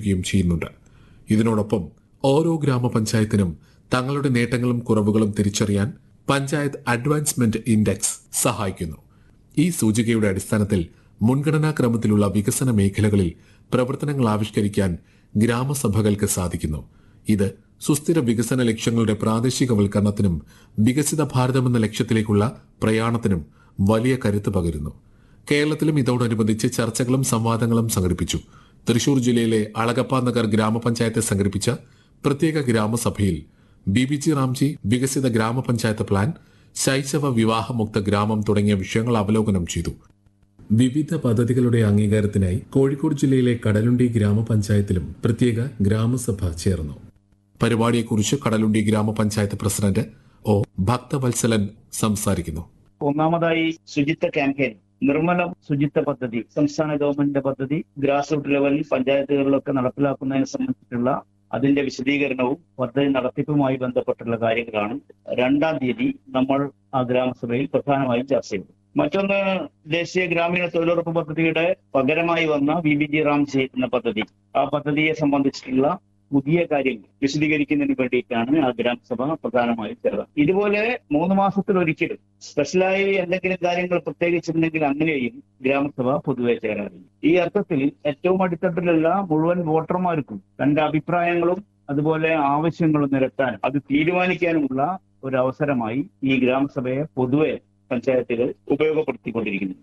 സംഘടിപ്പിക്കുകയും ചെയ്യുന്നുണ്ട് ഇതിനോടൊപ്പം ഓരോ ഗ്രാമപഞ്ചായത്തിനും തങ്ങളുടെ നേട്ടങ്ങളും കുറവുകളും തിരിച്ചറിയാൻ പഞ്ചായത്ത് അഡ്വാൻസ്മെന്റ് ഇൻഡെക്സ് സഹായിക്കുന്നു ഈ സൂചികയുടെ അടിസ്ഥാനത്തിൽ മുൻഗണനാ ക്രമത്തിലുള്ള വികസന മേഖലകളിൽ പ്രവർത്തനങ്ങൾ ആവിഷ്കരിക്കാൻ ഗ്രാമസഭകൾക്ക് സാധിക്കുന്നു ഇത് സുസ്ഥിര വികസന ലക്ഷ്യങ്ങളുടെ പ്രാദേശികവൽക്കരണത്തിനും വികസിത ഭാരതമെന്ന ലക്ഷ്യത്തിലേക്കുള്ള പ്രയാണത്തിനും വലിയ കരുത്ത് പകരുന്നു കേരളത്തിലും ഇതോടനുബന്ധിച്ച് ചർച്ചകളും സംവാദങ്ങളും സംഘടിപ്പിച്ചു തൃശൂർ ജില്ലയിലെ അളഗപ്പ നഗർ ഗ്രാമപഞ്ചായത്ത് സംഘടിപ്പിച്ച പ്രത്യേക ഗ്രാമസഭയിൽ B B G Ramji Viksit Grama Panchayat plan ശൈശവ വിവാഹമുക്ത ഗ്രാമം തുടങ്ങിയ വിഷയങ്ങൾ അവലോകനം ചെയ്തു വിവിധ പദ്ധതികളുടെ അംഗീകാരത്തിനായി കോഴിക്കോട് ജില്ലയിലെ കടലുണ്ടി ഗ്രാമപഞ്ചായത്തിലും പ്രത്യേക ഗ്രാമസഭ ചേർന്നു പരിപാടിയെക്കുറിച്ച് കടലുണ്ടി ഗ്രാമപഞ്ചായത്ത് പ്രസിഡന്റ് ഒ ഭക്തവത്സലൻ സംസാരിക്കുന്നു ഒന്നാമതായി ശുചിത്വ ക്യാമ്പയിൻ നിർമ്മലം ശുചിത്വ പദ്ധതി സംസ്ഥാന ഗവൺമെന്റിന്റെ പദ്ധതി ഗ്രാസ് റൂട്ട് ലെവലിൽ പഞ്ചായത്തുകളിലൊക്കെ നടപ്പിലാക്കുന്നതിനെ സംബന്ധിച്ചിട്ടുള്ള അതിന്റെ വിശദീകരണവും പദ്ധതി നടത്തിപ്പുമായി ബന്ധപ്പെട്ടുള്ള കാര്യങ്ങളാണ് രണ്ടാം തീയതി നമ്മൾ ആ ഗ്രാമസഭയിൽ പ്രധാനമായും ചർച്ച ചെയ്തു മറ്റൊന്ന് ദേശീയ ഗ്രാമീണ തൊഴിലുറപ്പ് പദ്ധതിയുടെ പകരമായി വന്ന വി ബി ജി റാംജി എന്ന പദ്ധതി ആ പദ്ധതിയെ സംബന്ധിച്ചിട്ടുള്ള പുതിയ കാര്യങ്ങൾ വിശദീകരിക്കുന്നതിന് വേണ്ടിയിട്ടാണ് ആ ഗ്രാമസഭ പ്രധാനമായും ചേർന്നത് ഇതുപോലെ മൂന്ന് മാസത്തിലൊരിക്കലും സ്പെഷ്യലായി എന്തെങ്കിലും കാര്യങ്ങൾ പ്രത്യേകിച്ചിട്ടുണ്ടെങ്കിൽ അങ്ങനെയും ഗ്രാമസഭ പൊതുവെ ചേരാറില്ല ഈ അർത്ഥത്തിൽ ഏറ്റവും അടിത്തട്ടിലുള്ള മുഴുവൻ വോട്ടർമാർക്കും തന്റെ അഭിപ്രായങ്ങളും അതുപോലെ ആവശ്യങ്ങളും നിരത്താൻ അത് തീരുമാനിക്കാനുമുള്ള ഒരു അവസരമായി ഈ ഗ്രാമസഭയെ പൊതുവെ പഞ്ചായത്തുകൾ ഉപയോഗപ്പെടുത്തിക്കൊണ്ടിരിക്കുന്നു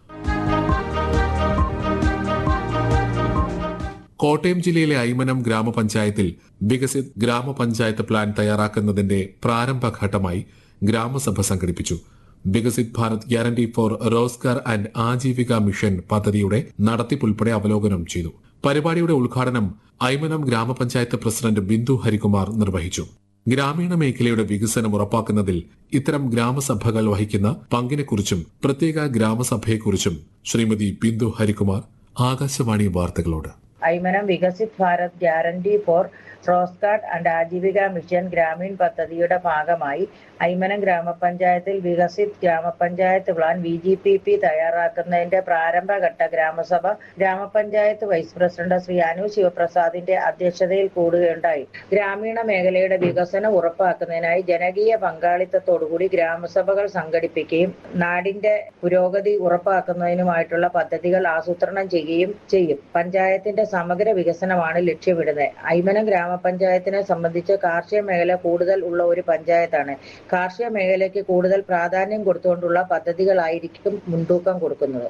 കോട്ടയം ജില്ലയിലെ ഐമനം ഗ്രാമപഞ്ചായത്തിൽ വികസിത് ഗ്രാമപഞ്ചായത്ത് പ്ലാൻ തയ്യാറാക്കുന്നതിന്റെ പ്രാരംഭഘട്ടമായി ഗ്രാമസഭ സംഘടിപ്പിച്ചു Viksit Bharat guarantee for Rozgar and Ajeevika mission പദ്ധതിയുടെ നടത്തിപ്പുൾപ്പെടെ അവലോകനം ചെയ്തു പരിപാടിയുടെ ഉദ്ഘാടനം ഐമനം ഗ്രാമപഞ്ചായത്ത് പ്രസിഡന്റ് ബിന്ദു ഹരികുമാർ നിർവഹിച്ചു ഗ്രാമീണ മേഖലയുടെ വികസനം ഉറപ്പാക്കുന്നതിൽ ഇത്തരം ഗ്രാമസഭകൾ വഹിക്കുന്ന പങ്കിനെക്കുറിച്ചും പ്രത്യേക ഗ്രാമസഭയെക്കുറിച്ചും ശ്രീമതി ബിന്ദു ഹരികുമാർ ആകാശവാണി വാർത്തകളോട് Aymanam Viksit Bharat guarantee for Rozgar and Ajeevika mission Gramin പദ്ധതിയുടെ ഭാഗമായി ഐമനം ഗ്രാമപഞ്ചായത്തിൽ Viksit Grama Panchayat plan V G P P തയ്യാറാക്കുന്നതിന്റെ പ്രാരംഭഘട്ട ഗ്രാമസഭ ഗ്രാമപഞ്ചായത്ത് വൈസ് പ്രസിഡന്റ് ശ്രീ അനു ശിവപ്രസാദിന്റെ അധ്യക്ഷതയിൽ കൂടുകയുണ്ടായി ഗ്രാമീണ മേഖലയുടെ വികസനം ഉറപ്പാക്കുന്നതിനായി ജനകീയ പങ്കാളിത്തത്തോടുകൂടി ഗ്രാമസഭകൾ സംഘടിപ്പിക്കുകയും നാടിന്റെ പുരോഗതി ഉറപ്പാക്കുന്നതിനുമായിട്ടുള്ള പദ്ധതികൾ ആസൂത്രണം ചെയ്യുകയും ചെയ്യും പഞ്ചായത്തിന്റെ സമഗ്ര വികസനമാണ് ലക്ഷ്യമിടുന്നത് ഐമനം ഗ്രാമപഞ്ചായത്തിനെ സംബന്ധിച്ച് കാർഷിക മേഖല കൂടുതൽ ഉള്ള ഒരു പഞ്ചായത്താണ് കാർഷിക മേഖലയ്ക്ക് കൂടുതൽ പ്രാധാന്യം കൊടുത്തുകൊണ്ടുള്ള പദ്ധതികളായിരിക്കും മുൻതൂക്കം കൊടുക്കുന്നത്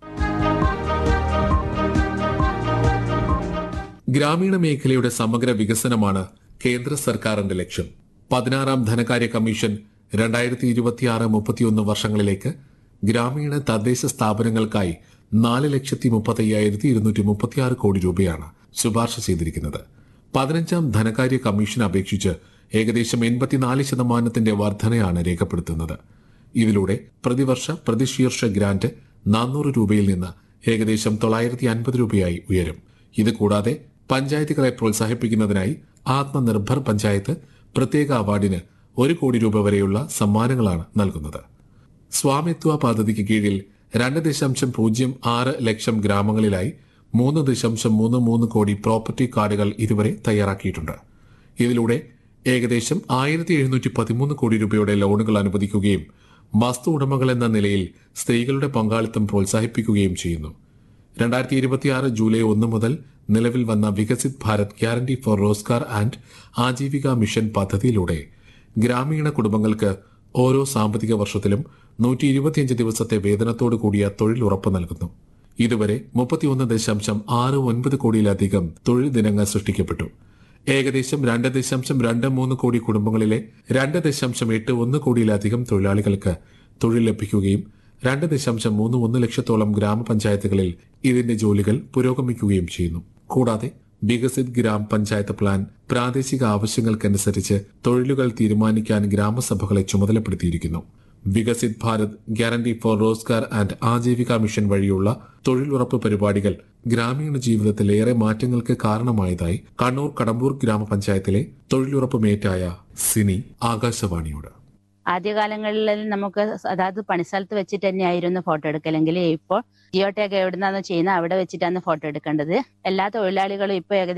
ഗ്രാമീണ മേഖലയുടെ സമഗ്ര വികസനമാണ് കേന്ദ്ര സർക്കാരിന്റെ ലക്ഷ്യം പതിനാറാം ധനകാര്യ കമ്മീഷൻ രണ്ടായിരത്തി ഇരുപത്തിയാറ് മുപ്പത്തിയൊന്ന് വർഷങ്ങളിലേക്ക് ഗ്രാമീണ തദ്ദേശ സ്ഥാപനങ്ങൾക്കായി നാല് ലക്ഷത്തി മുപ്പത്തയ്യായിരത്തി ഇരുന്നൂറ്റി മുപ്പത്തിയാറ് കോടി രൂപയാണ് ശുപാർശ ചെയ്തിരിക്കുന്നത് പതിനഞ്ചാം ധനകാര്യ കമ്മീഷൻ അപേക്ഷിച്ച് ഏകദേശം എൺപത്തിനാല് ശതമാനത്തിന്റെ വർധനയാണ് രേഖപ്പെടുത്തുന്നത് ഇതിലൂടെ പ്രതിവർഷ പ്രതിശീർഷ ഗ്രാന്റ് നാനൂറ് രൂപയിൽ നിന്ന് ഏകദേശം തൊള്ളായിരത്തി അൻപത് രൂപയായി ഉയരും ഇത് കൂടാതെ പഞ്ചായത്തുകളെ പ്രോത്സാഹിപ്പിക്കുന്നതിനായി ആത്മനിർഭർ പഞ്ചായത്ത് പ്രത്യേക അവാർഡിന് ഒരു കോടി രൂപ വരെയുള്ള സമ്മാനങ്ങളാണ് നൽകുന്നത് സ്വാമിത്വ പദ്ധതിക്ക് കീഴിൽ രണ്ട് ദശാംശം പൂജ്യം ആറ് ലക്ഷം ഗ്രാമങ്ങളിലായി മൂന്ന് ദശാംശം മൂന്ന് മൂന്ന് കോടി പ്രോപ്പർട്ടി കാർഡുകൾ ഇതുവരെ തയ്യാറാക്കിയിട്ടുണ്ട് ഇതിലൂടെ ഏകദേശം ആയിരത്തി എഴുന്നൂറ്റി പതിമൂന്ന് കോടി രൂപയുടെ ലോണുകൾ അനുവദിക്കുകയും വസ്തു ഉടമകൾ എന്ന നിലയിൽ സ്ത്രീകളുടെ പങ്കാളിത്തം പ്രോത്സാഹിപ്പിക്കുകയും ചെയ്യുന്നു രണ്ടായിരത്തി ഇരുപത്തിയാറ് ജൂലൈ ഒന്ന് മുതൽ നിലവിൽ വന്ന Viksit Bharat guarantee for Rozgar and Ajeevika mission പദ്ധതിയിലൂടെ ഗ്രാമീണ കുടുംബങ്ങൾക്ക് ഓരോ സാമ്പത്തിക വർഷത്തിലും നൂറ്റി ഇരുപത്തിയഞ്ച് ദിവസത്തെ വേതനത്തോടു കൂടിയ തൊഴിൽ ഉറപ്പ് നൽകുന്നു ഇതുവരെ മുപ്പത്തിയൊന്ന് ദശാംശം ആറ് ഒൻപത് കോടിയിലധികം തൊഴിൽ ദിനങ്ങൾ സൃഷ്ടിക്കപ്പെട്ടു ഏകദേശം രണ്ട് ദശാംശം രണ്ട് മൂന്ന് കോടി കുടുംബങ്ങളിലെ രണ്ട് ദശാംശം എട്ട് ഒന്ന് കോടിയിലധികം തൊഴിലാളികൾക്ക് തൊഴിൽ ലഭിക്കുകയും രണ്ട് ദശാംശം മൂന്ന് ഒന്ന് ലക്ഷത്തോളം ഗ്രാമപഞ്ചായത്തുകളിൽ ഇതിന്റെ ജോലികൾ പുരോഗമിക്കുകയും ചെയ്യുന്നു കൂടാതെ വികസിത് ഗ്രാം പഞ്ചായത്ത് പ്ലാൻ പ്രാദേശിക ആവശ്യങ്ങൾക്കനുസരിച്ച് തൊഴിലുകൾ തീരുമാനിക്കാൻ ഗ്രാമസഭകളെ ചുമതലപ്പെടുത്തിയിരിക്കുന്നു Viksit Bharat guarantee for Rozgar and Ajeevika mission വഴിയുള്ള തൊഴിലുറപ്പ് പരിപാടികൾ ഗ്രാമീണ ജീവിതത്തിൽ ഏറെ മാറ്റങ്ങൾക്ക് കാരണമായതായി കണ്ണൂർ കടമ്പൂർ ഗ്രാമപഞ്ചായത്തിലെ തൊഴിലുറപ്പ് മേറ്റായ സിനി ആകാശവാണിയോട് ആദ്യകാലങ്ങളിൽ നമുക്ക് അതായത് പണിസ്ഥലത്ത് വെച്ചിട്ട് തന്നെയായിരുന്നു ഫോട്ടോ എടുക്കലെങ്കിൽ ഇപ്പോൾ ജിയോ ടാഗ് എവിടുന്നാണ് ചെയ്യുന്നത് അവിടെ വെച്ചിട്ടാണ് ഫോട്ടോ എടുക്കേണ്ടത് എല്ലാ തൊഴിലാളികളും ഇപ്പോൾ ഏകദേശം